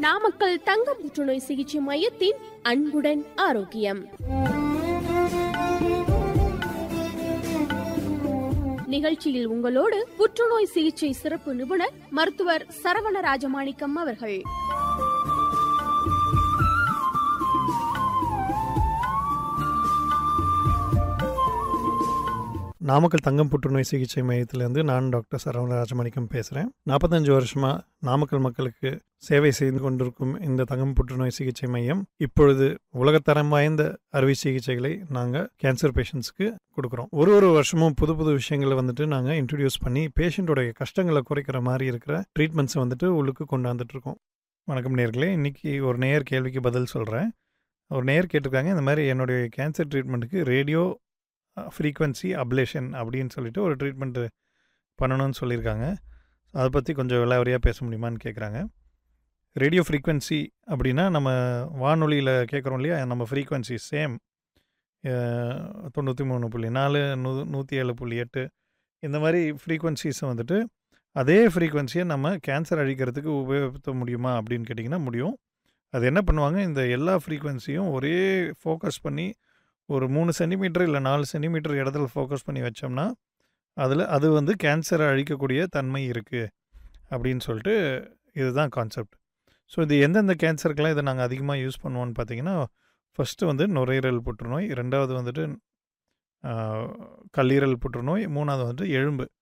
நாமக்கல் தங்க புற்றுநோய் சிகிச்சை மையத்தின் அன்புடன் ஆரோக்கியம் நிகழ்ச்சியில் உங்களோடு புற்றுநோய் சிகிச்சை சிறப்பு நிபுணர் மருத்துவர் சரவண ராஜமாணிக்கம் அவர்கள் நாமக்கல் தங்கம் புற்றுநோய் சிகிச்சை மையத்திலேருந்து நான் டாக்டர் சரவண ராஜமாணிக்கம் பேசுகிறேன் நாற்பத்தஞ்சு வருஷமாக நாமக்கல் மக்களுக்கு சேவை செய்து கொண்டிருக்கும் இந்த தங்கம் புற்றுநோய் சிகிச்சை மையம் இப்பொழுது உலகத்தரம் வாய்ந்த அறுவை சிகிச்சைகளை நாங்கள் கேன்சர் பேஷண்ட்ஸ்க்கு கொடுக்குறோம் ஒரு ஒரு வருஷமும் புது புது விஷயங்களை வந்துட்டு நாங்கள் இன்ட்ரடியூஸ் பண்ணி பேஷண்ட்டோடைய கஷ்டங்களை குறைக்கிற மாதிரி இருக்கிற ட்ரீட்மெண்ட்ஸை வந்துட்டு உள்ளுக்கு கொண்டாந்துட்டு இருக்கோம் வணக்கம் நேர்களே இன்னைக்கு ஒரு நேயர் கேள்விக்கு பதில் சொல்கிறேன் ஒரு நேயர் கேட்டிருக்காங்க இந்த மாதிரி என்னுடைய கேன்சர் ட்ரீட்மெண்ட்டுக்கு ரேடியோ ஃப்ரீக்வன்சி அப்லேஷன் அப்படின்னு சொல்லிட்டு ஒரு ட்ரீட்மெண்ட்டு பண்ணணும்னு சொல்லியிருக்காங்க அதை பற்றி கொஞ்சம் விலாவரியாக பேச முடியுமான்னு கேட்குறாங்க ரேடியோ ஃப்ரீக்வன்சி அப்படின்னா நம்ம வானொலியில் கேட்குறோம் இல்லையா நம்ம ஃப்ரீக்வன்சி சேம் தொண்ணூற்றி மூணு புள்ளி நாலு நூ நூற்றி ஏழு புள்ளி எட்டு இந்த மாதிரி ஃப்ரீக்வன்சிஸை வந்துட்டு அதே ஃப்ரீக்வன்சியை நம்ம கேன்சர் அழிக்கிறதுக்கு உபயோகப்படுத்த முடியுமா அப்படின்னு கேட்டிங்கன்னா முடியும் அது என்ன பண்ணுவாங்க இந்த எல்லா ஃப்ரீக்வன்சியும் ஒரே ஃபோக்கஸ் பண்ணி ஒரு மூணு சென்டிமீட்டர் இல்லை நாலு சென்டிமீட்டர் இடத்துல ஃபோக்கஸ் பண்ணி வச்சோம்னா அதில் அது வந்து கேன்சரை அழிக்கக்கூடிய தன்மை இருக்குது அப்படின்னு சொல்லிட்டு இதுதான் கான்செப்ட் ஸோ இது எந்தெந்த கேன்சருக்கெல்லாம் இதை நாங்கள் அதிகமாக யூஸ் பண்ணுவோம்னு பார்த்தீங்கன்னா ஃபஸ்ட்டு வந்து நுரையீரல் புற்றுநோய் ரெண்டாவது வந்துட்டு கல்லீரல் புற்றுநோய் மூணாவது வந்துட்டு எலும்பு